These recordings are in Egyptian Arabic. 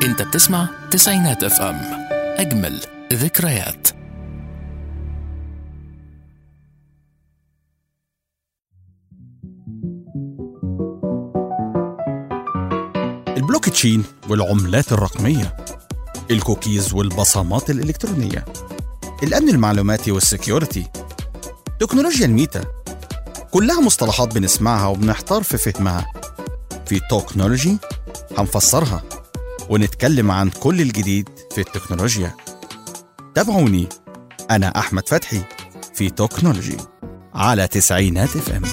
انت بتسمع تسعينات اف ام اجمل ذكريات البلوك تشين والعملات الرقمية الكوكيز والبصمات الإلكترونية الأمن المعلوماتي والسكيورتي تكنولوجيا الميتا كلها مصطلحات بنسمعها وبنحتار في فهمها في توكنولوجي هنفسرها ونتكلم عن كل الجديد في التكنولوجيا تابعوني أنا أحمد فتحي في توكنولوجي على تسعينات اف ام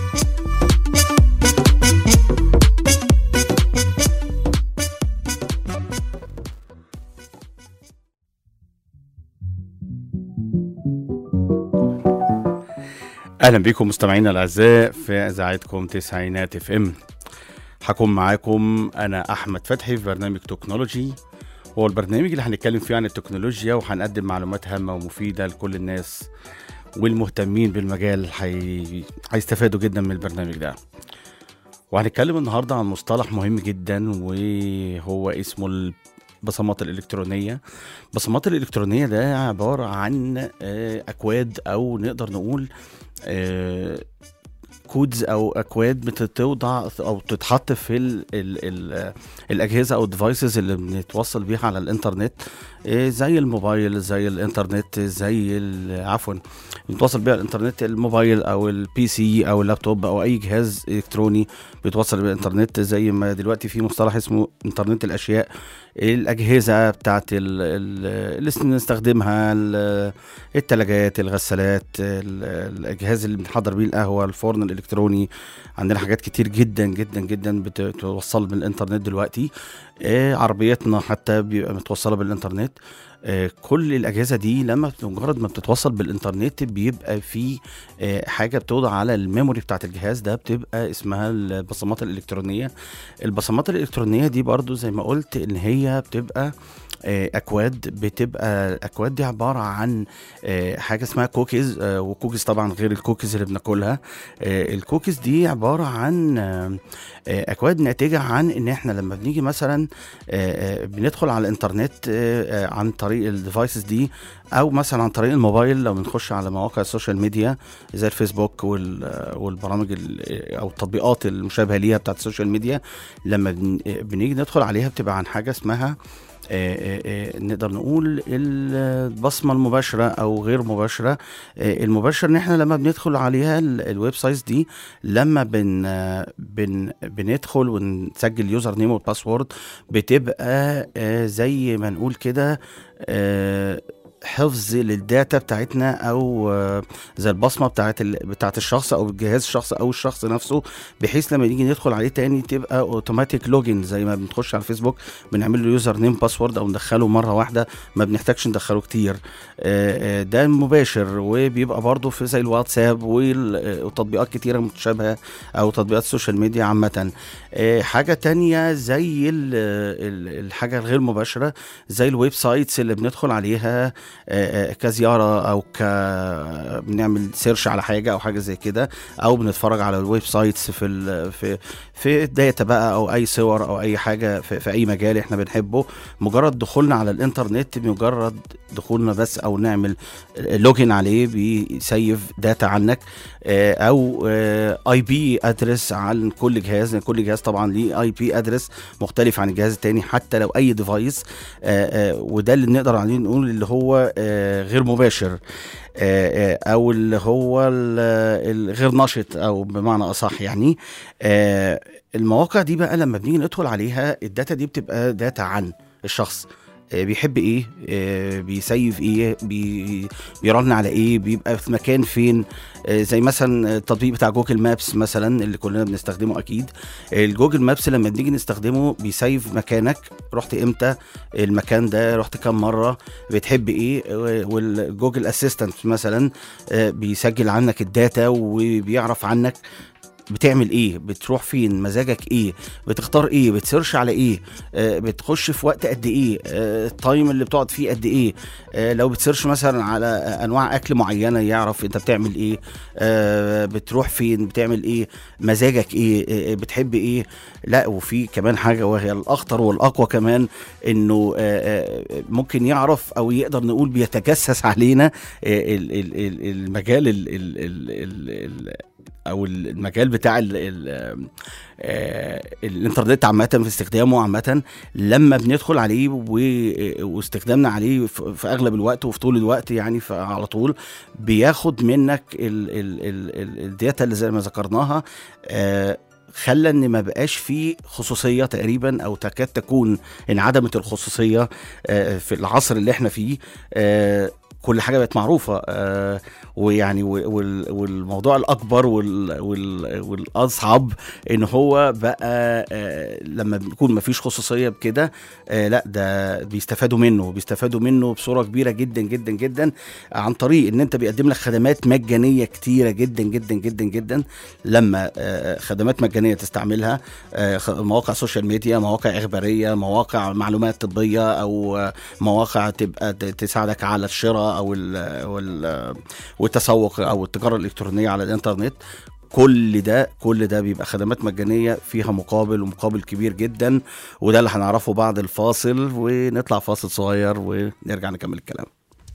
اهلا بكم مستمعينا الاعزاء في اذاعتكم تسعينات اف ام هكون معاكم انا احمد فتحي في برنامج تكنولوجي هو البرنامج اللي هنتكلم فيه عن التكنولوجيا وهنقدم معلومات هامه ومفيده لكل الناس والمهتمين بالمجال هي... هيستفادوا جدا من البرنامج ده وهنتكلم النهارده عن مصطلح مهم جدا وهو اسمه البصمات الإلكترونية البصمات الإلكترونية ده عبارة عن آه، أكواد أو نقدر نقول آه، كودز او اكواد بتتوضع او تتحط في ال ال ال الاجهزه او الديفايسز اللي بنتوصل بيها على الانترنت إيه زي الموبايل زي الانترنت زي ال- عفوا بنتوصل بيها الانترنت الموبايل او البي سي او اللابتوب او اي جهاز الكتروني بيتوصل بالانترنت زي ما دلوقتي في مصطلح اسمه انترنت الاشياء الاجهزه بتاعت ال- ال- اللي بنستخدمها ال- التلاجات الغسالات ال- الاجهاز اللي بنحضر بيه القهوه الفرن الالكتروني عندنا حاجات كتير جدا جدا جدا بتوصل بالانترنت دلوقتي آه، عربياتنا حتى بيبقى متوصله بالانترنت آه، كل الاجهزه دي لما بت- مجرد ما بتتوصل بالانترنت بيبقى في آه، حاجه بتوضع على الميموري بتاعت الجهاز ده بتبقى اسمها البصمات الالكترونيه البصمات الالكترونيه دي برضو زي ما قلت ان هي بتبقى آه، اكواد بتبقى الاكواد دي عباره عن آه، حاجه اسمها كوكيز آه، وكوكيز طبعا غير الكوكيز اللي بناكلها آه، الكوكيز دي عباره عن آه، آه، اكواد ناتجه عن ان احنا لما بنيجي مثلا آه، آه، بندخل على الانترنت آه، آه، عن طريق الديفايسز دي او مثلا عن طريق الموبايل لو بنخش على مواقع السوشيال ميديا زي الفيسبوك وال- آه، والبرامج ال- او التطبيقات المشابهه ليها بتاعت السوشيال ميديا لما بن- آه، بنيجي ندخل عليها بتبقى عن حاجه اسمها آه، آه، آه، نقدر نقول البصمه المباشره او غير مباشره آه، المباشر ان احنا لما بندخل عليها ال- الويب سايتس دي لما بن آه، بن بندخل ونسجل يوزر نيم والباسورد بتبقى آه، زي ما نقول كده آه، حفظ للداتا بتاعتنا او آه، زي البصمه بتاعت ال... بتاعت الشخص او الجهاز الشخص او الشخص نفسه بحيث لما نيجي ندخل عليه تاني تبقى اوتوماتيك لوجن زي ما بنخش على الفيسبوك بنعمل له يوزر نيم باسورد او ندخله مره واحده ما بنحتاجش ندخله كتير آه، آه، ده مباشر وبيبقى برضه في زي الواتساب وال- آه، وتطبيقات كتيره متشابهه او تطبيقات السوشيال ميديا عامه آه، حاجه تانية زي ال- ال- الحاجه الغير مباشره زي الويب سايتس اللي بندخل عليها آه، آه، كزياره او ك بنعمل سيرش على حاجه او حاجه زي كده او بنتفرج على الويب سايتس في ال... في في داتا بقى او اي صور او اي حاجه في, في اي مجال احنا بنحبه مجرد دخولنا على الانترنت مجرد دخولنا بس او نعمل لوجن عليه بيسيف داتا عنك آه، او اي بي ادرس عن كل جهاز لأن كل جهاز طبعا ليه اي بي ادرس مختلف عن الجهاز التاني حتى لو اي ديفايس وده اللي نقدر عليه نقول اللي هو آه، غير مباشر آه، آه، او اللي هو ال- الغير نشط او بمعنى اصح يعني آه، المواقع دي بقى لما بنيجي ندخل عليها الداتا دي بتبقى داتا عن الشخص آه، بيحب ايه آه، بيسيف ايه بي بيرن على ايه بيبقى في مكان فين آه، زي مثلا التطبيق بتاع جوجل مابس مثلا اللي كلنا بنستخدمه اكيد الجوجل مابس لما بنيجي نستخدمه بيسيف مكانك رحت امتى المكان ده رحت كام مره بتحب ايه والجوجل اسيستنت مثلا آه، بيسجل عنك الداتا وبيعرف عنك بتعمل ايه بتروح فين مزاجك ايه بتختار ايه بتسيرش على ايه آه بتخش في وقت قد ايه آه التايم اللي بتقعد فيه قد ايه آه لو بتسيرش مثلا على انواع اكل معينه يعرف انت بتعمل ايه آه بتروح فين بتعمل ايه مزاجك ايه آه بتحب ايه لا وفي كمان حاجه وهي الاخطر والاقوى كمان انه آه، آه، ممكن يعرف او يقدر نقول بيتجسس علينا آه، ال- ال- ال- المجال ال ال ال ال ال او المجال بتاع ال ال آه، الانترنت عامه في استخدامه عامه لما بندخل عليه و- واستخدامنا عليه في في اغلب الوقت وفي طول الوقت يعني ف- على طول بياخد منك ال- ال- ال- ال- الداتا اللي زي ما ذكرناها آه، خلى ان ما بقاش فيه خصوصيه تقريبا او تكاد تكون انعدمت الخصوصيه آه، في العصر اللي احنا فيه آه، كل حاجه بقت معروفه آه، ويعني و- وال- والموضوع الاكبر وال- وال- والاصعب ان هو بقى آه، لما بيكون ما فيش خصوصيه بكده آه، لا ده بيستفادوا منه بيستفادوا منه بصوره كبيره جدا جدا جدا عن طريق ان انت بيقدم لك خدمات مجانيه كتيره جدا جدا جدا جدا لما آه، خدمات مجانيه تستعملها آه، خ- مواقع سوشيال ميديا مواقع اخباريه مواقع معلومات طبيه او آه، مواقع تبقى ت- تساعدك على الشراء او ال وال والتسوق او التجاره الالكترونيه على الانترنت كل ده كل ده بيبقى خدمات مجانيه فيها مقابل ومقابل كبير جدا وده اللي هنعرفه بعد الفاصل ونطلع فاصل صغير ونرجع نكمل الكلام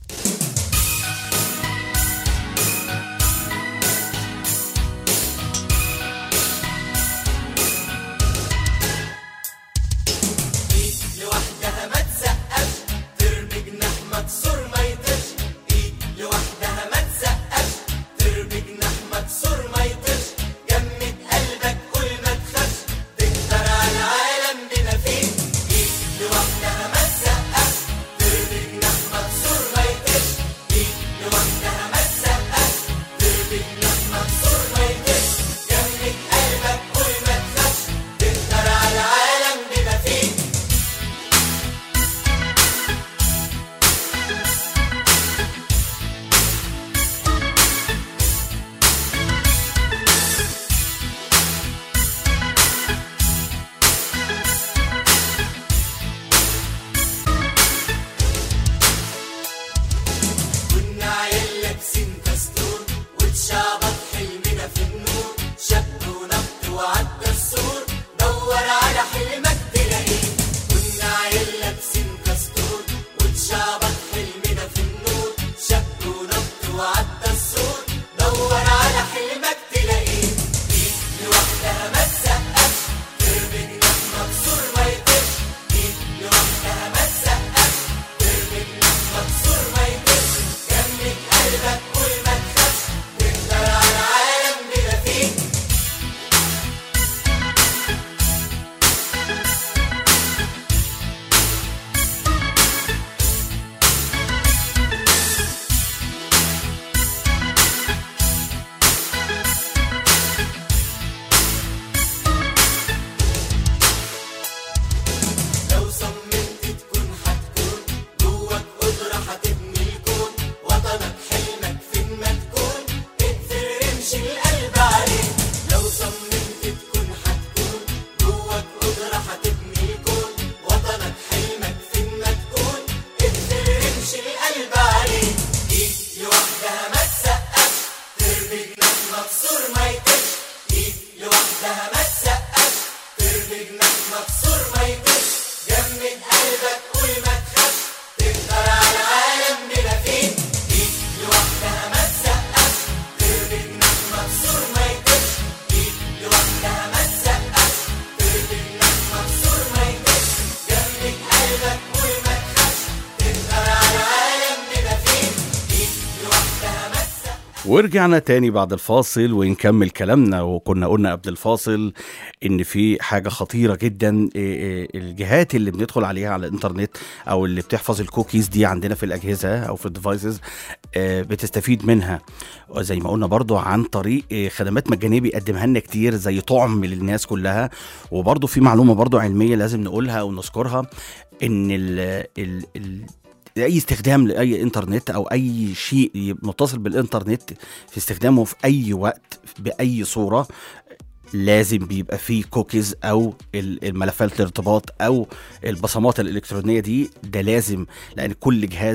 لوحدها ما تسقفش ترمي جناح مكسور ما يطيرش ايد لوحدها ما تسقفش ترمي جناح مكسور ما يطيرش جمد قلبك قول ما تخافش تقدر على العالم بما فيه ايد لوحدها ما تسقفش ترمي جناح مكسور ما يطيرش ايد لوحدها ما تسقفش ترمي جناح مكسور ما يطيرش جمد قلبك قول ما تخافش تقدر على العالم بما فيه كنا عيال لابسين كاستور واتشعبط حلمنا في النور شاب ونط وعدى السور دور على حلمك تلاقيه كنا عيال لابسين كاستور واتشعبط حلمنا في النور شاب ونط وعدى السور دور على حلمك تلاقيه ايد لوحدها ما تسقفش ترمي جناح مكسور ما يطيرش ايد لوحدها ما تسقفش ترمي جناح مكسور ما يطيرش جمد قلبك قول ما تخافش تقدر على العالم بما فيه لو صممت تكون هتكون جواك قدرة هتبني الكون وطنك حلمك فين ما تكون اقفل رمش القلب عليه لو صممت تكون هتكون جواك قدرة هتبني الكون وطنك حلمك فين ما تكون اقفل رمش القلب عليه ايد لوحدها ما تسقفش ترمي جناح مكسور ما يطيرش ايد لوحدها ما تسقفش ترمي جناح مكسور ما يطيرش جمد قلبك قول ما تخافش تقدر على العالم بلا فيه ايد لوحدها ما تسقفش ترمي جناح مكسور ما يطيرش ايد لوحدها ما تسقفش ترمي جناح مكسور ما يطيرش جمد قلبك قول ما تخافش تقدر على العالم بلا فيه ايد لوحدها ما تسقفش ورجعنا تاني بعد الفاصل ونكمل كلامنا وكنا قلنا قبل الفاصل ان في حاجه خطيره جدا إيه إيه الجهات اللي بندخل عليها على الانترنت او اللي بتحفظ الكوكيز دي عندنا في الاجهزه او في الديفايسز بتستفيد منها زي ما قلنا برضو عن طريق إيه، خدمات مجانيه بيقدمها لنا كتير زي طعم للناس كلها وبرضو في معلومه برضو علميه لازم نقولها او نذكرها ان ال ال ال اي استخدام لاي انترنت او اي شيء يبقى متصل بالانترنت في استخدامه في اي وقت باي صوره لازم بيبقى فيه كوكيز او ال- الملفات الارتباط او البصمات الالكترونيه دي ده لازم لان كل جهاز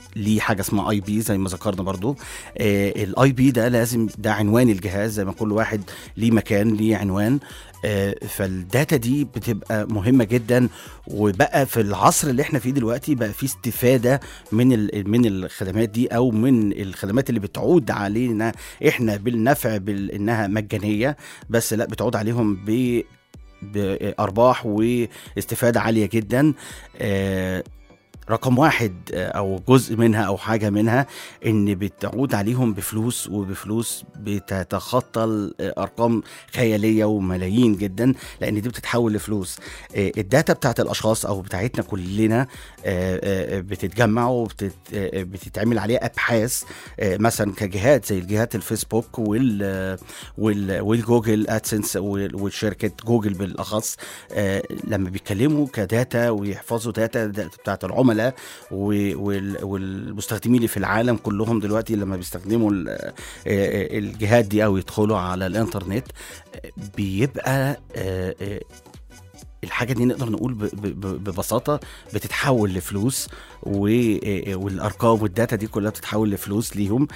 ليه حاجه اسمها اي بي زي ما ذكرنا برضو الاي بي ده لازم ده عنوان الجهاز زي ما كل واحد ليه مكان ليه عنوان آه، فالداتا دي بتبقى مهمه جدا وبقى في العصر اللي احنا فيه دلوقتي بقى في استفاده من ال- من الخدمات دي او من الخدمات اللي بتعود علينا احنا بالنفع بانها مجانيه بس لا بتعود عليهم ب بارباح واستفاده عاليه جدا آه، رقم واحد آه، او جزء منها او حاجه منها ان بتعود عليهم بفلوس وبفلوس بتتخطى الارقام خياليه وملايين جدا لان دي بتتحول لفلوس آه، الداتا بتاعت الاشخاص او بتاعتنا كلنا آه، آه، بتتجمع وبتتعمل عليها ابحاث آه، مثلا كجهات زي الجهات الفيسبوك وال وال والجوجل ادسنس والشركه جوجل بالاخص آه، لما بيتكلموا كداتا ويحفظوا داتا داتا بتاعت العملاء و- وال- والمستخدمين اللي في العالم كلهم دلوقتي لما بيستخدموا ال- آه، آه، الجهات دي او يدخلوا على الانترنت آه، بيبقى آه، آه، الحاجه دي نقدر نقول ب- ب- ب- ببساطه بتتحول لفلوس و- آه، والارقام والداتا دي كلها بتتحول لفلوس ليهم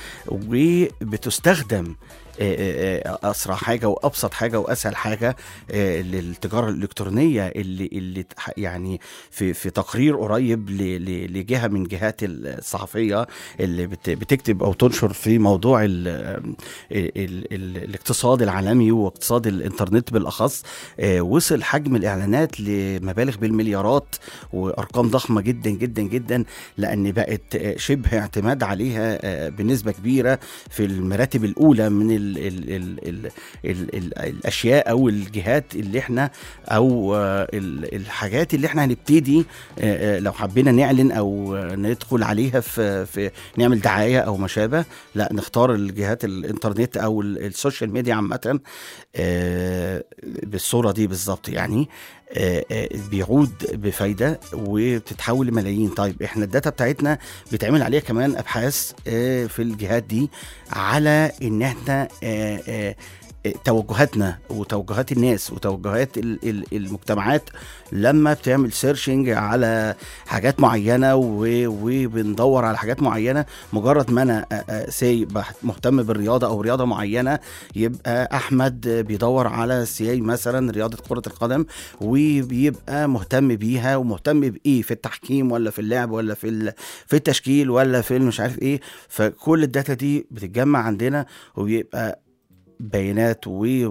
وبتستخدم آه، آه، آه، اسرع حاجه وابسط حاجه واسهل حاجه آه، للتجاره الالكترونيه اللي اللي تح- يعني في في تقرير قريب ل- ل- لجهه من جهات الصحفيه اللي بت- بتكتب او تنشر في موضوع ال ال ال الاقتصاد العالمي واقتصاد الانترنت بالاخص آه، وصل حجم الاعلانات لمبالغ بالمليارات وارقام ضخمه جدا جدا جدا لان بقت آه، شبه اعتماد عليها آه، بنسبه كبيره في المراتب الاولى من ال ال ال ال ال ال الاشياء او الجهات اللي احنا او آه، ال- الحاجات اللي احنا هنبتدي آه، آه، لو حبينا نعلن او آه، ندخل عليها في في نعمل دعايه او ما شابه لا نختار الجهات الانترنت او ال- السوشيال ميديا عامه آه، بالصوره دي بالظبط يعني آه، آه، بيعود بفايده وبتتحول لملايين طيب احنا الداتا بتاعتنا بيتعمل عليها كمان ابحاث آه، في الجهات دي على ان احنا آه، آه، آه، توجهاتنا وتوجهات الناس وتوجهات ال- ال- المجتمعات لما بتعمل سيرشنج على حاجات معينه و- وبندور على حاجات معينه مجرد ما انا سي مهتم بالرياضه او رياضه معينه يبقى احمد بيدور على سي مثلا رياضه كره القدم وبيبقى مهتم بيها ومهتم بايه في التحكيم ولا في اللعب ولا في ال- في التشكيل ولا في مش عارف ايه فكل الداتا دي بتتجمع عندنا وبيبقى بيانات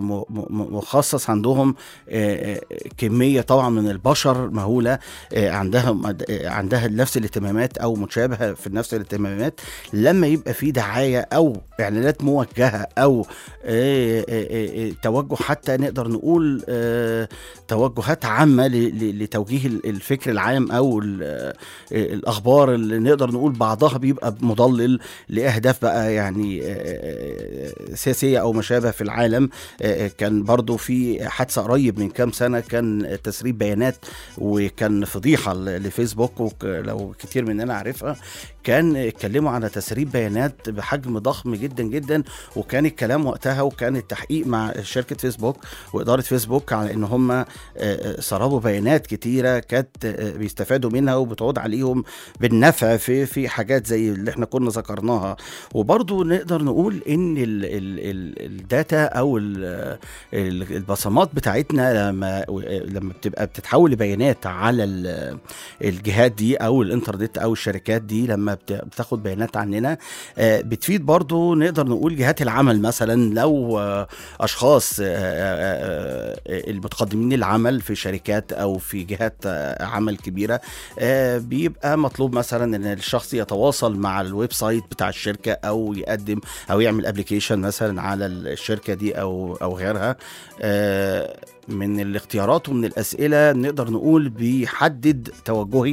ومخصص عندهم آه، آه، كميه طبعا من البشر مهوله آه، عندها آه، عندها نفس الاهتمامات او متشابهه في نفس الاهتمامات لما يبقى في دعايه او اعلانات موجهه او آه، آه، آه، آه، توجه حتى نقدر نقول آه، توجهات عامه ل- ل- لتوجيه ال- الفكر العام او ال- آه، الاخبار اللي نقدر نقول بعضها بيبقى مضلل لاهداف بقى يعني آه، آه، سياسيه او ما شابه في العالم آه، آه، كان برضو في حادثه قريب من كام سنه كان تسريب بيانات وكان فضيحه ل- لفيسبوك وك- لو كتير مننا عارفها كان اتكلموا على تسريب بيانات بحجم ضخم جدا جدا وكان الكلام وقتها وكان التحقيق مع شركه فيسبوك واداره فيسبوك على ان هم آه، آه، سربوا بيانات كتيره كانت آه، بيستفادوا منها وبتعود عليهم بالنفع في في حاجات زي اللي احنا كنا ذكرناها وبرضو نقدر نقول ان ال ال ال الداتا او ال ال- البصمات بتاعتنا لما لما بتبقى بتتحول لبيانات على ال- الجهات دي او الانترنت او الشركات دي لما بت- بتاخد بيانات عننا آه، بتفيد برضو نقدر نقول جهات العمل مثلا لو آه، اشخاص آه، آه، آه، المتقدمين العمل في شركات او في جهات آه، عمل كبيره آه، بيبقى مطلوب مثلا ان الشخص يتواصل مع الويب سايت بتاع الشركه او يقدم او يعمل ابلكيشن مثلا على الشركه دي او او غيرها آه، من الاختيارات ومن الاسئله نقدر نقول بيحدد توجهي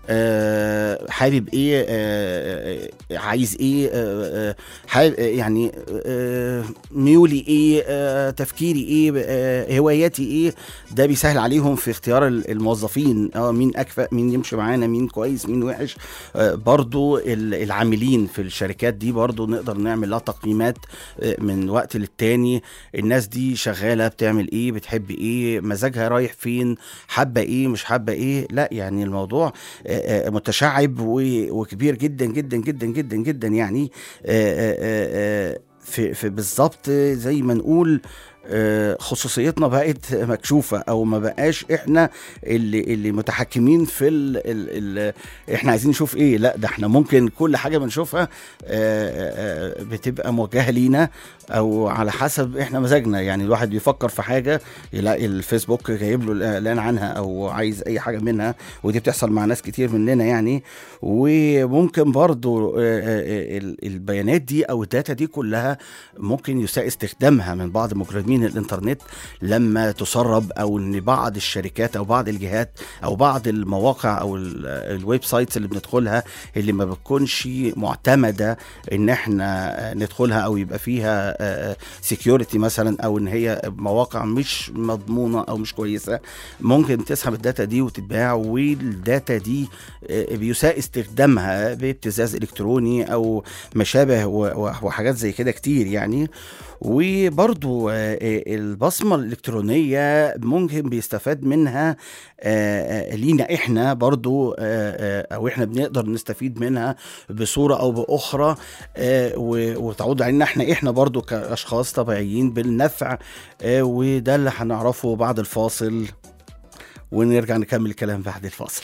آه، حابب ايه آه، آه، عايز ايه آه، آه، حابب يعني آه، ميولي ايه آه، تفكيري ايه آه، هواياتي ايه ده بيسهل عليهم في اختيار الموظفين اه مين اكفأ مين يمشي معانا مين كويس مين وحش آه، برضو ال- العاملين في الشركات دي برضو نقدر نعمل لها تقييمات آه، من وقت للتاني الناس دي شغاله بتعمل ايه بتحب ايه مزاجها رايح فين حابه ايه مش حابه ايه لا يعني الموضوع آه، آه، متشعب و- وكبير جدا جدا جدا جدا جدا يعني آه، آه، آه، آه، في في بالظبط زي ما نقول آه، خصوصيتنا بقت مكشوفه او ما بقاش احنا اللي اللي متحكمين في ال ال ال احنا عايزين نشوف ايه لا ده احنا ممكن كل حاجه بنشوفها آه، آه، آه، بتبقى موجهه لينا او على حسب احنا مزاجنا يعني الواحد بيفكر في حاجه يلاقي الفيسبوك جايب له الاعلان عنها او عايز اي حاجه منها ودي بتحصل مع ناس كتير مننا يعني وممكن برضو آه، آه، ال- البيانات دي او الداتا دي كلها ممكن يساء استخدامها من بعض مجرمين الانترنت لما تسرب او ان بعض الشركات او بعض الجهات او بعض المواقع او ال- الويب سايتس اللي بندخلها اللي ما بتكونش معتمده ان احنا ندخلها او يبقى فيها سكيورتي مثلا او ان هي مواقع مش مضمونه او مش كويسه ممكن تسحب الداتا دي وتتباع والداتا دي آه، بيساء استخدامها بابتزاز الكتروني او ما شابه و- و- وحاجات زي كده كتير يعني وبرضو آه، آه، البصمة الإلكترونية ممكن بيستفاد منها آه، آه، لينا إحنا برضو آه، آه، أو إحنا بنقدر نستفيد منها بصورة أو بأخرى آه، و- وتعود علينا إحنا إحنا برضو كأشخاص طبيعيين بالنفع آه، وده اللي هنعرفه بعد الفاصل ونرجع نكمل الكلام بعد الفاصل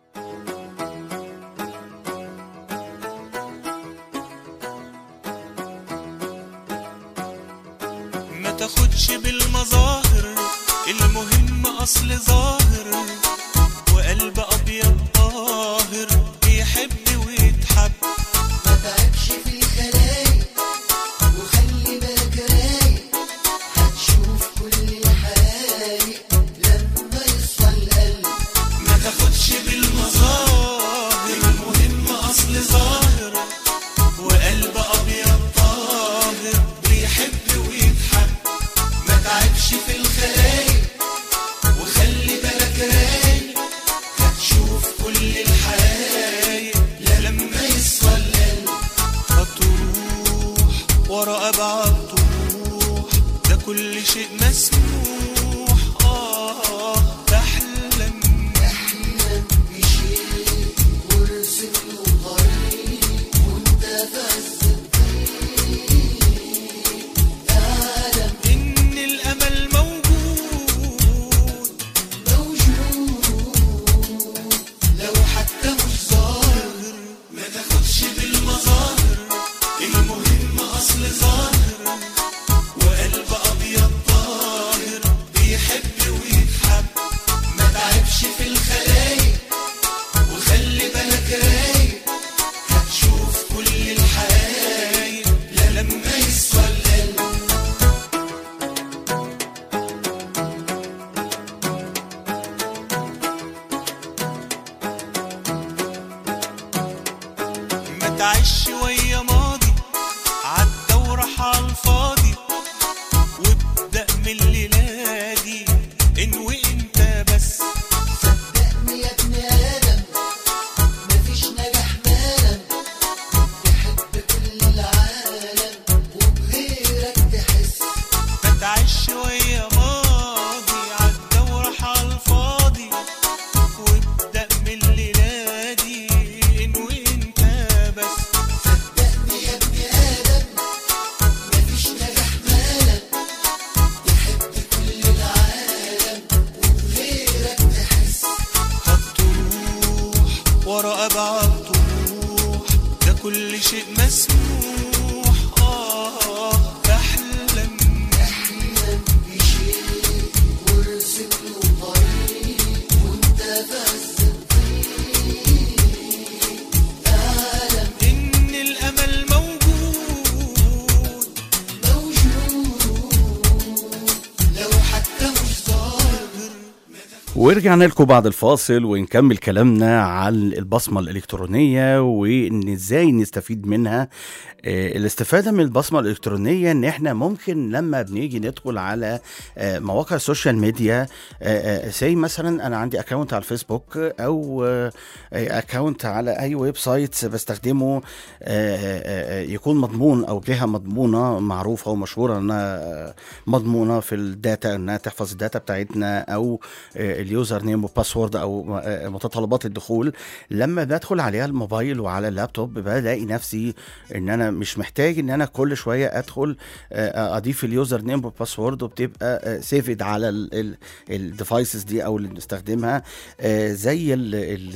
ما تاخدش بالمظاهر المهم اصل ظاهر وقلب ابيض طاهر بيحب ويتحب ما تعبش في الخلايق وخلي بالك رايق هتشوف كل الحقايق لما يصفى القلب ما تاخدش بالمظاهر المهم اصل ظاهر وقلب ابيض طاهر بيحب ويتحب ما تعبش في الخلايق وخلي بالك رايق هتشوف كل الحقايق لما يصفى القلب هتروح ورا ابعد طموح ده كل شيء مسموح اه تحلم بشيء وارسم له طريق وانت في عز ان الامل موجود موجود لو حتى مش ظاهر ما تاخدش بالمظاهر المهم اصل ظاهر وقلب ابيض طاهر بيحب ويتحب ما تعبش في الخلايق وخلي بالك رايق هتشوف كل الحقايق لما يصفى القلب ما تعيش شوية ماضي عدى وراح على الفاضي وابدأ من الليلة دي انوي انت بس صدقني يا ابن ادم مفيش نجاح مالم تحب كل العالم وبغيرك تحس ما تعيش شوية ماضي عدى وراح على الفاضي وابدأ من الليلة دي انوي انت بس ورجعنا لكم بعد الفاصل ونكمل كلامنا عن البصمة الإلكترونية وإن إزاي نستفيد منها آه، الاستفادة من البصمة الإلكترونية إن إحنا ممكن لما بنيجي ندخل على آه، مواقع السوشيال ميديا زي مثلا أنا عندي أكاونت على الفيسبوك أو أكاونت على أي ويب سايت بستخدمه آه، آه، آه، يكون مضمون أو جهة مضمونة معروفة ومشهورة إنها مضمونة في الداتا إنها تحفظ الداتا بتاعتنا أو آه، اليوزر نيم وباسورد او آه، متطلبات الدخول لما بدخل عليها الموبايل وعلى اللابتوب بلاقي نفسي ان انا مش محتاج ان انا كل شويه ادخل آه، اضيف اليوزر نيم والباسورد وبتبقى سيفد على الديفايسز دي او اللي بنستخدمها آه، زي ال ال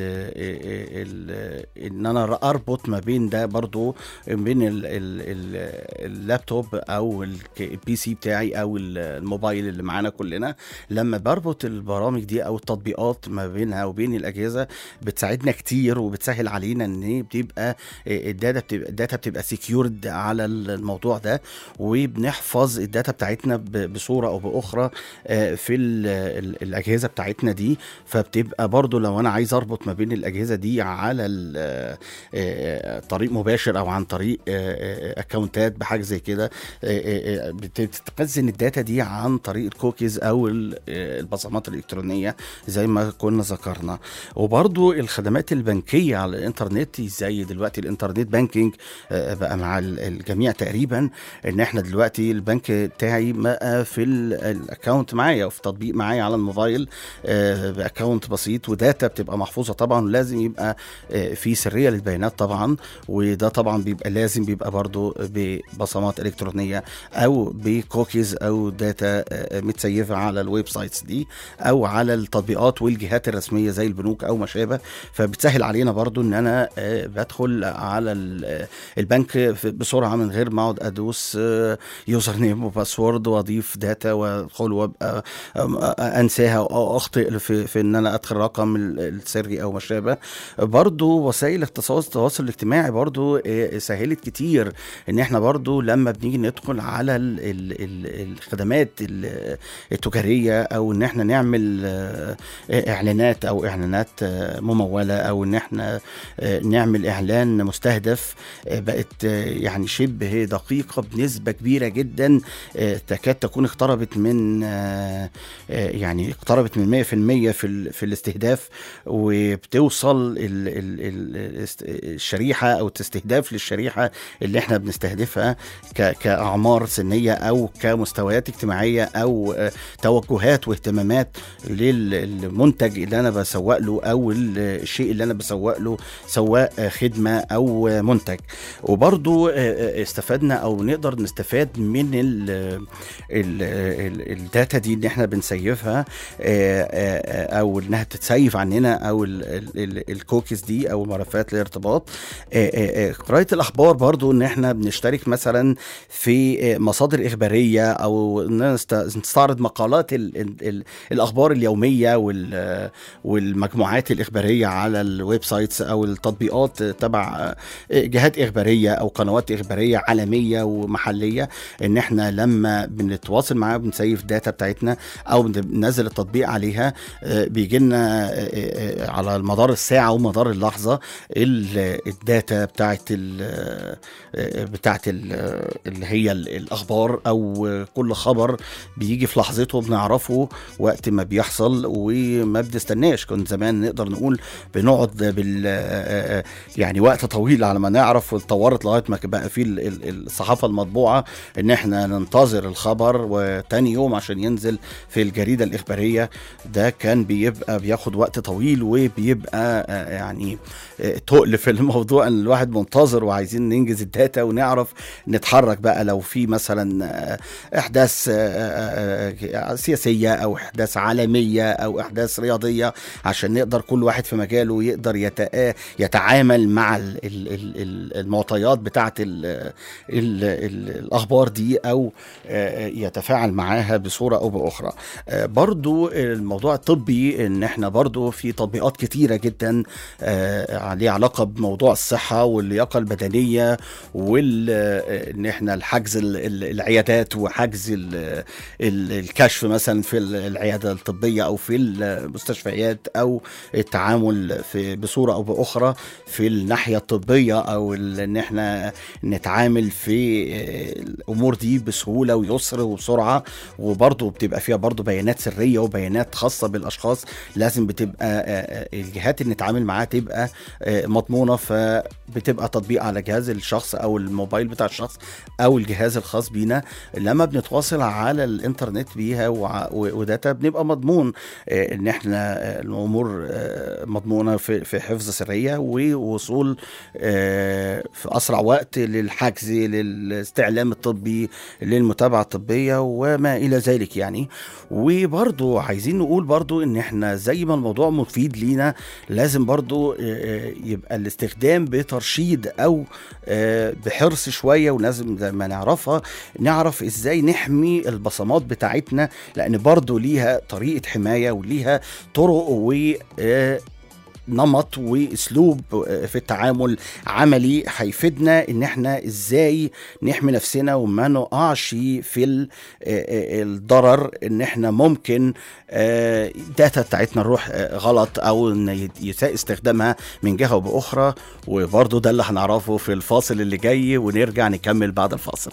ال ان انا اربط ما بين ده برضو بين ال ال ال اللابتوب او الك- البي سي بتاعي او الموبايل اللي معانا كلنا لما بربط البرامج دي او التطبيقات ما بينها وبين الاجهزه بتساعدنا كتير وبتسهل علينا ان هي بتبقى الداتا بتبقى الداتا بتبقى سكيورد على الموضوع ده وبنحفظ الداتا بتاعتنا ب- بصوره او باخرى آه، في ال- ال- الاجهزه بتاعتنا دي فبتبقى برضو لو انا عايز اربط ما بين الاجهزه دي على ال- آه، آه، طريق مباشر او عن طريق آه، آه، اكونتات بحاجه زي كده آه، آه، آه، بتتخزن الداتا دي عن طريق الكوكيز او ال- آه، البصمات الالكترونيه زي ما كنا ذكرنا وبرضو الخدمات البنكيه على الانترنت زي دلوقتي الانترنت بانكينج آه، بقى مع ال- الجميع تقريبا ان احنا دلوقتي البنك بتاعي بقى في ال- الاكونت معايا وفي تطبيق معايا على الموبايل آه، باكونت بسيط وداتا بتبقى محفوظه طبعا لازم يبقى آه، في سريه للبيانات طبعا وده طبعا بيبقى لازم بيبقى برضو ببصمات الكترونيه او بكوكيز او داتا آه، متسيفه على الويب سايتس دي او على التطبيقات والجهات الرسميه زي البنوك او ما شابه فبتسهل علينا برضو ان انا آه، بدخل على ال- آه، البنك في- بسرعه من غير ما اقعد ادوس آه، يوزر نيم وباسورد واضيف داتا وادخل وابقى آم، آه، انساها او اخطئ في, في ان انا ادخل رقم ال- السري او ما شابه برضو وسائل اختصاص التواصل الاجتماعي برضو آه، سهلت كتير ان احنا برضو لما بنيجي ندخل على ال ال ال الخدمات ال- التجاريه او ان احنا نعمل آه، اعلانات او اعلانات آه، مموله او ان احنا آه، نعمل اعلان مستهدف آه، بقت آه، يعني شبه دقيقه بنسبه كبيره جدا آه، تكاد تكون اقتربت من آه، آه، يعني اقتربت من 100% في ال- في الاستهداف وبتوصل ال- ال- ال- الاست- الشريحه او تستهداف للشريحه اللي احنا بنستهدفها ك- كاعمار سنيه او كمستويات اجتماعيه او آه، توجهات واهتمامات للمنتج اللي انا بسوق له او ال- الشيء اللي انا بسوق له سواء آه، خدمه او آه، منتج وبرضو آه، آه، استفدنا او نقدر نستفاد من ال ال ال الداتا دي اللي احنا بنسيفها آه، آه، او انها تتسيف عننا او ال- ال- ال- الكوكيز دي او ملفات الارتباط آه، آه، آه، قراءه الاخبار برضو ان احنا بنشترك مثلا في آه، مصادر اخباريه او إننا نست- نستعرض مقالات ال ال ال الاخبار اليوميه وال والمجموعات الاخباريه على الويب سايتس او التطبيقات تبع آه، جهات اخباريه او قنوات اخباريه عالميه ومحليه ان احنا لما بنتواصل معاها بنسيف داتا بتاعتنا او بننزل التطبيق عليها بيجي لنا على مدار الساعه ومدار اللحظه ال- الداتا بتاعت ال- بتاعت ال- اللي هي ال- الاخبار او كل خبر بيجي في لحظته بنعرفه وقت ما بيحصل وما بنستناش كنت زمان نقدر نقول بنقعد بال يعني وقت طويل على ما نعرف واتطورت لغايه ما بقى في ال- ال- الصحافه المطبوعه ان احنا ننتظر الخبر وتاني يوم عشان ينزل في الجريده الاخباريه ده كان بيبقى بياخد وقت طويل وبيبقى آه، يعني آه، تقل في الموضوع ان الواحد منتظر وعايزين ننجز الداتا ونعرف نتحرك بقى لو في مثلا آه، احداث آه، آه، آه، سياسيه او احداث عالميه او احداث رياضيه عشان نقدر كل واحد في مجاله يقدر يتآ- يتعامل مع ال- ال- ال- ال- المعطيات بتاعه ال ال ال الاخبار دي او آه، يتفاعل معاها بصوره او باخرى آه، برضو الموضوع الطبي ان احنا برضو في تطبيقات كتيره جدا آه، ليها علاقه بموضوع الصحه واللياقه البدنيه وال آه، ان احنا الحجز ال- ال- العيادات وحجز ال- ال- الكشف مثلا في ال- العياده الطبيه او او في المستشفيات او التعامل في بصوره او باخرى في الناحيه الطبيه او ال- ان احنا نتعامل في آه، الامور دي بسهوله ويسر وبسرعه وبرضه بتبقى فيها برضه بيانات سريه وبيانات خاصه بالاشخاص لازم بتبقى آه، آه، الجهات اللي نتعامل معاها تبقى آه، مضمونه فبتبقى تطبيق على جهاز الشخص او الموبايل بتاع الشخص او الجهاز الخاص بينا لما بنتواصل على الانترنت بيها وع- و- وداتا بنبقى مضمون آه، ان احنا آه، الامور آه، مضمونه في في حفظ سريه ووصول آه، في اسرع وقت للحجز للاستعلام الطبي للمتابعه الطبيه وما الى ذلك يعني وبرضو عايزين نقول برضو ان احنا زي ما الموضوع مفيد لينا لازم برضو آه، آه، يبقى الاستخدام بترشيد او آه، بحرص شويه ولازم زي ما نعرفها نعرف ازاي نحمي البصمات بتاعتنا لان برضو ليها طريقه حمايه وليها طرق و آه، نمط واسلوب في التعامل عملي هيفيدنا ان احنا ازاي نحمي نفسنا وما نقعش في ال- آه، آه، الضرر ان احنا ممكن آه، الداتا بتاعتنا نروح آه، غلط او ان يت- يساء استخدامها من جهه وباخرى وبرضه ده اللي هنعرفه في الفاصل اللي جاي ونرجع نكمل بعد الفاصل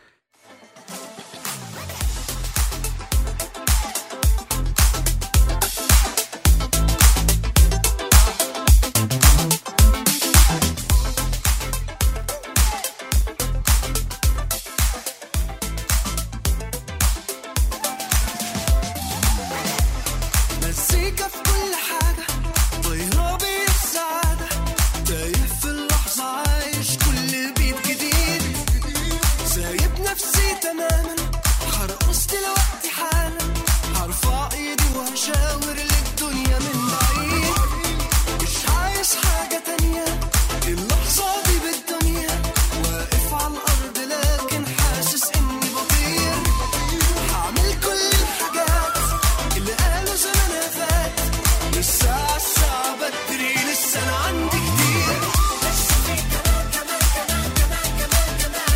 مزيكا في كل حاجة طايرة بيا السعادة تايه في اللحظة عايش كل بيت جديد سايب نفسي تماما هرقص دلوقتي حالا هرفع ايدي وهشاور للدنيا من بعيد مش عايز حاجة تانية اللحظة دي بالدنيا واقف على الأرض لكن حاسس إني بطير هعمل كل الحاجات اللي قالوا زمانها فات لسه الساعة بدري لسه أنا عندي كتير لسه في كمان كمان كمان كمان كمان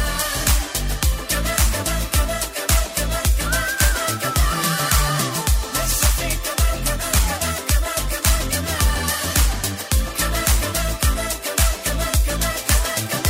كمان كمان كمان كمان كمان كمان لسه في كمان كمان كمان كمان كمان كمان كمان كمان كمان كمان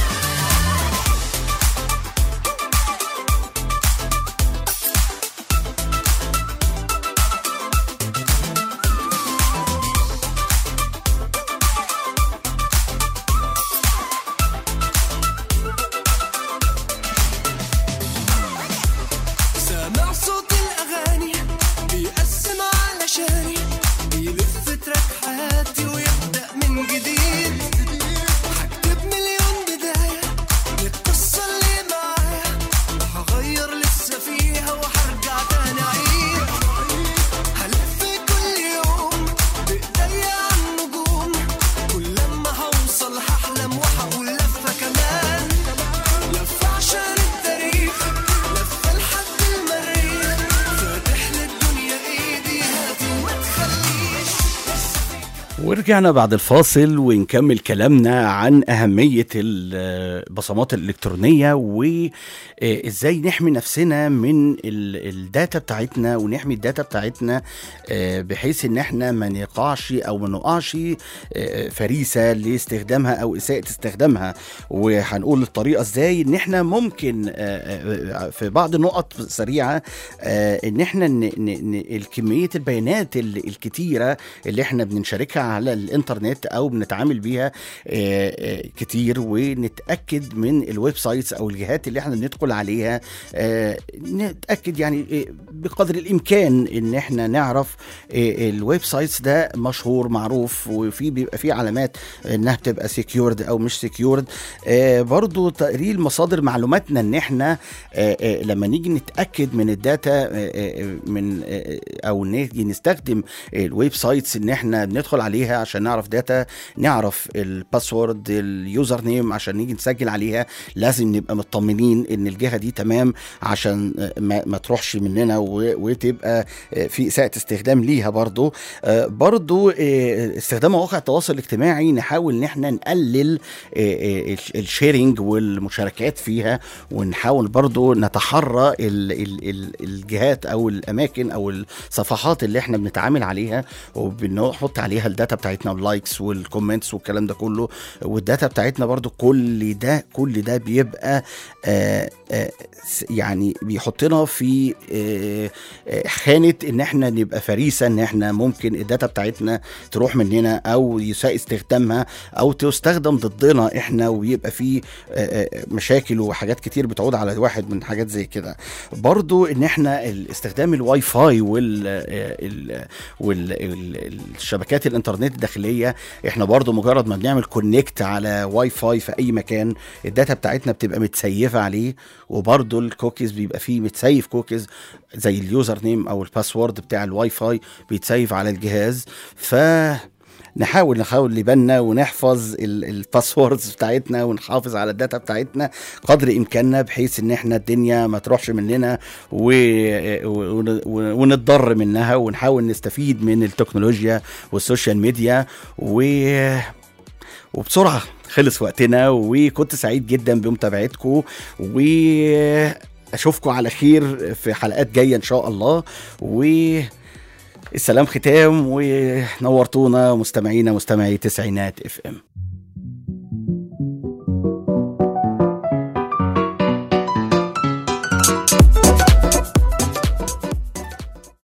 سامع صوت الأغاني بيقسم علشاني بيلف تراك حياتي ويبدأ من جديد هكتب مليون بداية للقصة اللي معايا وهغير لسه فيها وهرجع تاني أعيد هلف كل يوم بإيديا على النجوم كل لما هوصل هحلم وهقول لفة كمان لفة عشان التاريخ لفة لحد المريخ فاتح للدنيا ايدي هاتي وما تخليش ورجعنا بعد الفاصل ونكمل كلامنا عن أهمية البصمات الإلكترونية وإزاي نحمي نفسنا من ال- الداتا بتاعتنا ونحمي الداتا بتاعتنا آه، بحيث إن احنا ما نقعش أو ما نقعش آه، فريسة لاستخدامها أو إساءة استخدامها وهنقول الطريقة إزاي إن احنا ممكن آه، آه، في بعض النقط سريعة آه، إن احنا ن- ن- ن- الكمية البيانات ال- الكتيرة اللي احنا بنشاركها على الانترنت او بنتعامل بيها آه، آه، كتير ونتاكد من الويب سايتس او الجهات اللي احنا بندخل عليها آه، نتاكد يعني آه، بقدر الامكان ان احنا نعرف آه، الويب سايتس ده مشهور معروف وفي بيبقى فيه علامات انها بتبقى سكيورد او مش سكيورد برضو تقرير مصادر معلوماتنا ان احنا آه، آه، لما نيجي نتاكد من الداتا آه، آه، من آه، او نيجي نستخدم الويب سايتس ان احنا بندخل عليها عليها عشان نعرف داتا نعرف الباسورد اليوزر نيم عشان نيجي نسجل عليها لازم نبقى مطمنين ان الجهه دي تمام عشان آه، ما, ما تروحش مننا و- وتبقى آه، في اساءه استخدام ليها برضو آه، برضو آه، استخدام مواقع التواصل الاجتماعي نحاول ان احنا نقلل آه، آه، الش- الشيرنج والمشاركات فيها ونحاول برضو نتحرى ال ال ال الجهات او الاماكن او الصفحات اللي احنا بنتعامل عليها وبنحط عليها الداتا بتاعتنا واللايكس والكومنتس والكلام ده كله والداتا بتاعتنا برضو كل ده كل ده بيبقى آه آه س- يعني بيحطنا في آه آه، خانه ان احنا نبقى فريسه ان احنا ممكن الداتا بتاعتنا تروح مننا او يساء استخدامها او تستخدم ضدنا احنا ويبقى في آه، آه، مشاكل وحاجات كتير بتعود على واحد من حاجات زي كده برضو ان احنا ال- استخدام الواي فاي وال آه، ال- وال ال- الشبكات الانترنت الداخليه احنا برضو مجرد ما بنعمل كونكت على واي فاي في اي مكان الداتا بتاعتنا بتبقى متسيفه عليه وبرضو الكوكيز بيبقى فيه متسيف كوكيز زي اليوزر نيم او الباسورد بتاع الواي فاي بيتسيف على الجهاز ف نحاول نحاول نبنى ونحفظ ال- الباسوردز بتاعتنا ونحافظ على الداتا بتاعتنا قدر امكاننا بحيث ان احنا الدنيا ما تروحش مننا و... و... و... ونتضر منها ونحاول نستفيد من التكنولوجيا والسوشيال ميديا و وبسرعه خلص وقتنا وكنت سعيد جدا بمتابعتكم و اشوفكم على خير في حلقات جايه ان شاء الله و السلام ختام ونورتونا مستمعينا مستمعي تسعينات اف ام